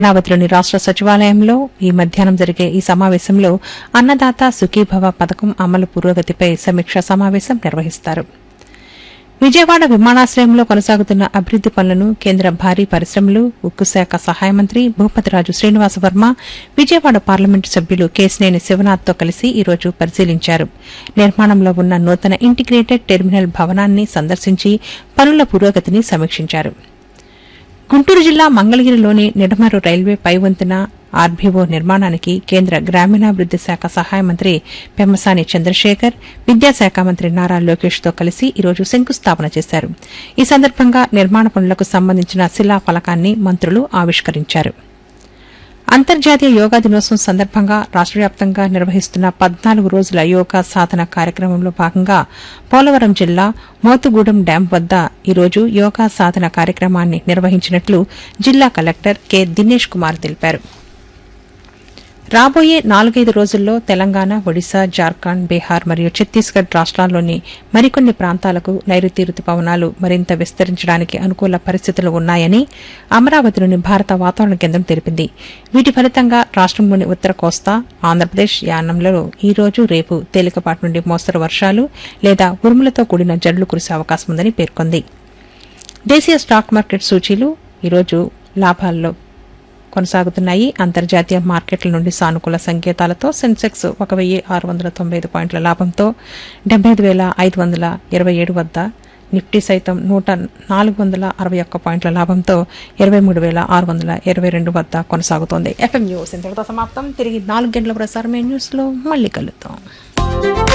అమరావతిలోని రాష్ట సచివాలయంలో ఈ మధ్యాహ్నం జరిగే ఈ సమావేశంలో అన్నదాత సుఖీభవ పథకం అమలు పురోగతిపై సమీక్షా సమావేశం నిర్వహిస్తారు విజయవాడ విమానాశ్రయంలో కొనసాగుతున్న అభివృద్ది పనులను కేంద్ర భారీ పరిశ్రమలు ఉక్కు శాఖ సహాయ మంత్రి భూపతిరాజు శ్రీనివాస వర్మ విజయవాడ పార్లమెంటు సభ్యులు కేశినేని శివనాథ్తో కలిసి ఈ రోజు పరిశీలించారు నిర్మాణంలో ఉన్న నూతన ఇంటిగ్రేటెడ్ టెర్మినల్ భవనాన్ని సందర్శించి పనుల పురోగతిని సమీక్షించారు గుంటూరు జిల్లా మంగళగిరిలోని నిడమరు రైల్వే పైవంతెన ఆర్బీఓ నిర్మాణానికి కేంద్ర గ్రామీణాభివృద్ది శాఖ సహాయ మంత్రి పెమ్మసాని చంద్రశేఖర్ విద్యాశాఖ మంత్రి నారా లోకేష్ తో కలిసి ఈరోజు శంకుస్థాపన చేశారు ఈ సందర్భంగా నిర్మాణ పనులకు సంబంధించిన శిలా ఫలకాన్ని మంత్రులు ఆవిష్కరించారు అంతర్జాతీయ యోగా దినోత్సవం సందర్భంగా రాష్ట వ్యాప్తంగా నిర్వహిస్తున్న పద్నాలుగు రోజుల యోగా సాధన కార్యక్రమంలో భాగంగా పోలవరం జిల్లా మోతుగూడెం డ్యాం వద్ద ఈరోజు యోగా సాధన కార్యక్రమాన్ని నిర్వహించినట్లు జిల్లా కలెక్టర్ కె దినేష్ కుమార్ తెలిపారు రాబోయే నాలుగైదు రోజుల్లో తెలంగాణ ఒడిశా జార్ఖండ్ బీహార్ మరియు ఛత్తీస్గఢ్ రాష్ట్రాల్లోని మరికొన్ని ప్రాంతాలకు నైరుతి రుతుపవనాలు మరింత విస్తరించడానికి అనుకూల పరిస్థితులు ఉన్నాయని అమరావతిలోని భారత వాతావరణ కేంద్రం తెలిపింది వీటి ఫలితంగా రాష్ట్రంలోని ఉత్తర కోస్తా ఆంధ్రప్రదేశ్ యానంలలో ఈ రోజు రేపు తేలికపాటి నుండి మోస్తరు వర్షాలు లేదా ఉరుములతో కూడిన జల్లు కురిసే అవకాశం ఉందని పేర్కొంది దేశీయ స్టాక్ మార్కెట్ సూచీలు ఈరోజు లాభాల్లో కొనసాగుతున్నాయి అంతర్జాతీయ మార్కెట్ల నుండి సానుకూల సంకేతాలతో సెన్సెక్స్ ఒక వెయ్యి ఆరు వందల తొంభై ఐదు పాయింట్ల లాభంతో డెబ్బై ఐదు వేల ఐదు వందల ఇరవై ఏడు వద్ద నిఫ్టీ సైతం నూట నాలుగు వందల అరవై ఒక్క పాయింట్ల లాభంతో ఇరవై మూడు వేల ఆరు వందల ఇరవై రెండు వద్ద కొనసాగుతోంది ఎఫ్ఎం న్యూస్ ఇంతటితో సమాప్తం తిరిగి నాలుగు గంటల ప్రసారమే న్యూస్లో మళ్ళీ కలుద్దాం